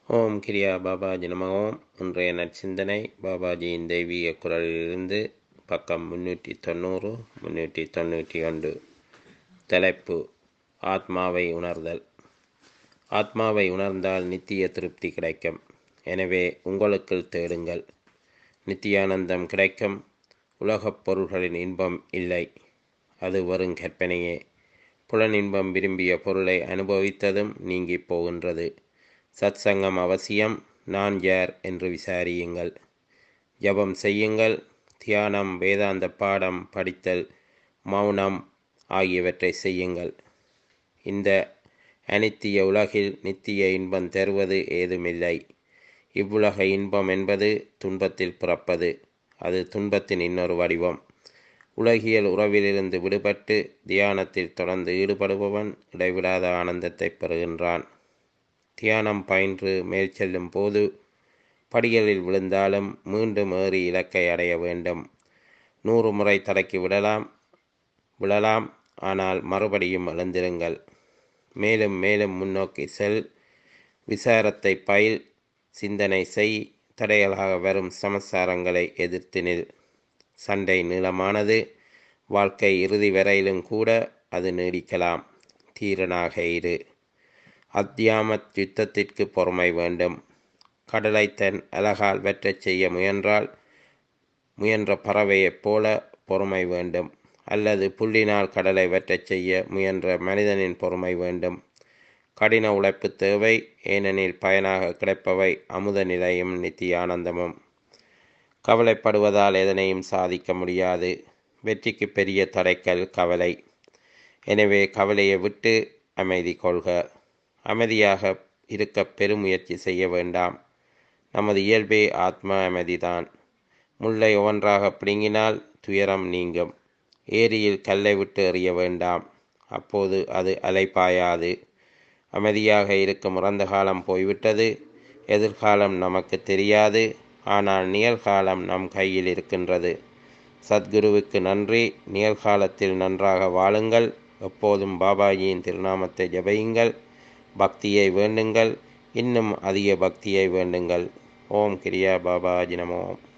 ஓம் கிரியா பாபாஜி நம ஓம் இன்றைய நற்சிந்தனை பாபாஜியின் தெய்வீக குரலிலிருந்து பக்கம் முன்னூற்றி தொண்ணூறு முன்னூற்றி தொண்ணூற்றி ஒன்று தலைப்பு ஆத்மாவை உணர்தல் ஆத்மாவை உணர்ந்தால் நித்திய திருப்தி கிடைக்கும் எனவே உங்களுக்குள் தேடுங்கள் நித்தியானந்தம் கிடைக்கும் உலகப் பொருள்களின் இன்பம் இல்லை அது வெறும் கற்பனையே புலனின்பம் விரும்பிய பொருளை அனுபவித்ததும் நீங்கிப் போகின்றது சத்சங்கம் அவசியம் நான் யார் என்று விசாரியுங்கள் ஜபம் செய்யுங்கள் தியானம் வேதாந்த பாடம் படித்தல் மௌனம் ஆகியவற்றை செய்யுங்கள் இந்த அனித்திய உலகில் நித்திய இன்பம் தருவது ஏதுமில்லை இவ்வுலக இன்பம் என்பது துன்பத்தில் பிறப்பது அது துன்பத்தின் இன்னொரு வடிவம் உலகியல் உறவிலிருந்து விடுபட்டு தியானத்தில் தொடர்ந்து ஈடுபடுபவன் இடைவிடாத ஆனந்தத்தை பெறுகின்றான் தியானம் பயின்று மேல் செல்லும் போது படிகளில் விழுந்தாலும் மீண்டும் ஏறி இலக்கை அடைய வேண்டும் நூறு முறை தடக்கி விடலாம் விழலாம் ஆனால் மறுபடியும் எழுந்திருங்கள் மேலும் மேலும் முன்னோக்கி செல் விசாரத்தை பயில் சிந்தனை செய் தடைகளாக வரும் சமசாரங்களை எதிர்த்து நில் சண்டை நீளமானது வாழ்க்கை இறுதி வரையிலும் கூட அது நீடிக்கலாம் தீரனாக இரு அத்தியாமத் யுத்தத்திற்கு பொறுமை வேண்டும் கடலை தன் அழகால் வெற்றச் செய்ய முயன்றால் முயன்ற பறவையைப் போல பொறுமை வேண்டும் அல்லது புள்ளினால் கடலை வெற்றச் செய்ய முயன்ற மனிதனின் பொறுமை வேண்டும் கடின உழைப்பு தேவை ஏனெனில் பயனாக கிடைப்பவை அமுத நிலையும் நித்திய ஆனந்தமும் கவலைப்படுவதால் எதனையும் சாதிக்க முடியாது வெற்றிக்கு பெரிய தடைக்கல் கவலை எனவே கவலையை விட்டு அமைதி கொள்க அமைதியாக இருக்க பெருமுயற்சி செய்ய வேண்டாம் நமது இயல்பே ஆத்ம அமைதிதான் முல்லை ஒன்றாக பிடுங்கினால் துயரம் நீங்கும் ஏரியில் கல்லை விட்டு எறிய வேண்டாம் அப்போது அது அலைப்பாயாது அமைதியாக இருக்கும் இறந்த காலம் போய்விட்டது எதிர்காலம் நமக்கு தெரியாது ஆனால் நிகழ்காலம் நம் கையில் இருக்கின்றது சத்குருவுக்கு நன்றி நிகழ்காலத்தில் நன்றாக வாழுங்கள் எப்போதும் பாபாஜியின் திருநாமத்தை ஜபையுங்கள் பக்தியை வேண்டுங்கள் இன்னும் அதிக பக்தியை வேண்டுங்கள் ஓம் கிரியா பாபாஜி நமோம்